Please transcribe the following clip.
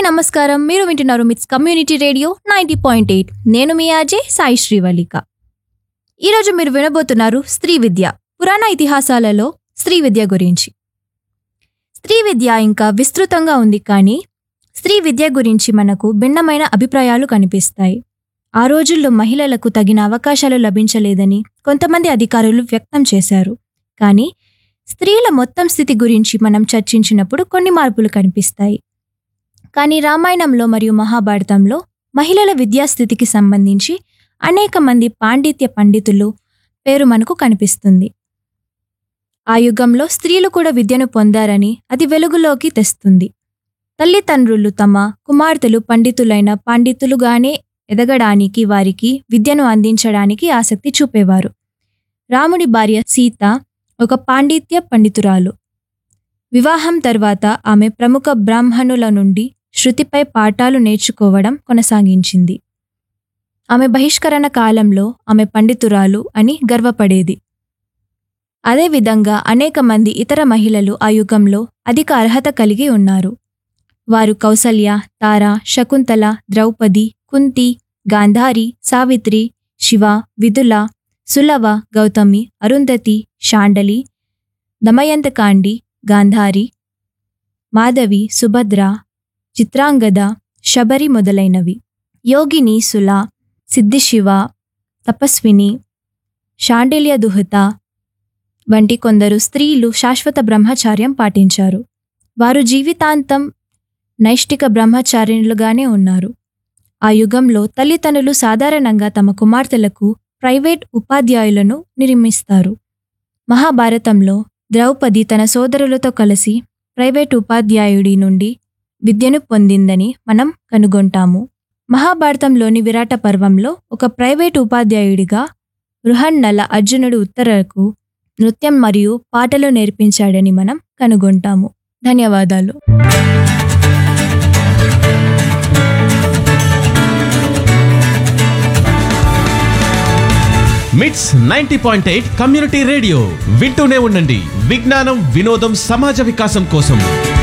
నమస్కారం మీరు వింటున్నారు MITS community radio ninety point eight నేను మీ ఆజే సాయి శ్రీవల్లిక ఈరోజు మీరు వినబోతున్నారు స్త్రీ విద్య పురాణ ఇతిహాసాలలో స్త్రీ విద్య గురించి స్త్రీ విద్య ఇంకా విస్తృతంగా ఉంది కానీ స్త్రీ విద్య గురించి మనకు భిన్నమైన అభిప్రాయాలు కనిపిస్తాయి ఆ రోజుల్లో మహిళలకు తగిన అవకాశాలు లభించలేదని కొంతమంది అధికారులు వ్యక్తం చేశారు కానీ స్త్రీల మొత్తం స్థితి గురించి మనం చర్చించినప్పుడు కొన్ని మార్పులు కనిపిస్తాయి కానీ రామాయణంలో మరియు మహాభారతంలో మహిళల విద్యాస్థితికి సంబంధించి అనేక మంది పాండిత్య పండితులు పేరు మనకు కనిపిస్తుంది ఆ యుగంలో స్త్రీలు కూడా విద్యను పొందారని అది వెలుగులోకి తెస్తుంది తల్లిదండ్రులు తమ కుమార్తెలు పండితులైన పండితులుగానే ఎదగడానికి వారికి విద్యను అందించడానికి ఆసక్తి చూపేవారు రాముడి భార్య సీత ఒక పాండిత్య పండితురాలు వివాహం తర్వాత ఆమె ప్రముఖ బ్రాహ్మణుల నుండి శృతిపై పాఠాలు నేర్చుకోవడం కొనసాగించింది ఆమె బహిష్కరణ కాలంలో ఆమె పండితురాలు అని గర్వపడేది అదేవిధంగా అనేక మంది ఇతర మహిళలు ఆ యుగంలో అధిక అర్హత కలిగి ఉన్నారు వారు కౌసల్య తార శకుంతల ద్రౌపది కుంతి గాంధారి సావిత్రి శివ విదుల సులవ గౌతమి అరుంధతి శాండలి దమయంతకాండి గాంధారి మాధవి సుభద్ర చిత్రాంగద శబరి మొదలైనవి యోగిని సుల సిద్ధిశివ తపస్విని శాండిల్య దుహత వంటి కొందరు స్త్రీలు శాశ్వత బ్రహ్మచార్యం పాటించారు వారు జీవితాంతం నైష్టిక బ్రహ్మచారిణులుగానే ఉన్నారు ఆ యుగంలో తల్లిదండ్రులు సాధారణంగా తమ కుమార్తెలకు ప్రైవేట్ ఉపాధ్యాయులను నిర్మిస్తారు మహాభారతంలో ద్రౌపది తన సోదరులతో కలిసి ప్రైవేట్ ఉపాధ్యాయుడి నుండి విద్యను పొందిందని మనం కనుగొంటాము మహాభారతంలోని విరాట పర్వంలో ఒక ప్రైవేట్ ఉపాధ్యాయుడిగా బృహన్నల అర్జునుడు ఉత్తరకు నృత్యం మరియు పాటలు నేర్పించాడని మనం కనుగొంటాము ధన్యవాదాలు MITS ninety point eight community radio వింటూనే ఉండండి విజ్ఞానం వినోదం సమాజ వికాసం కోసం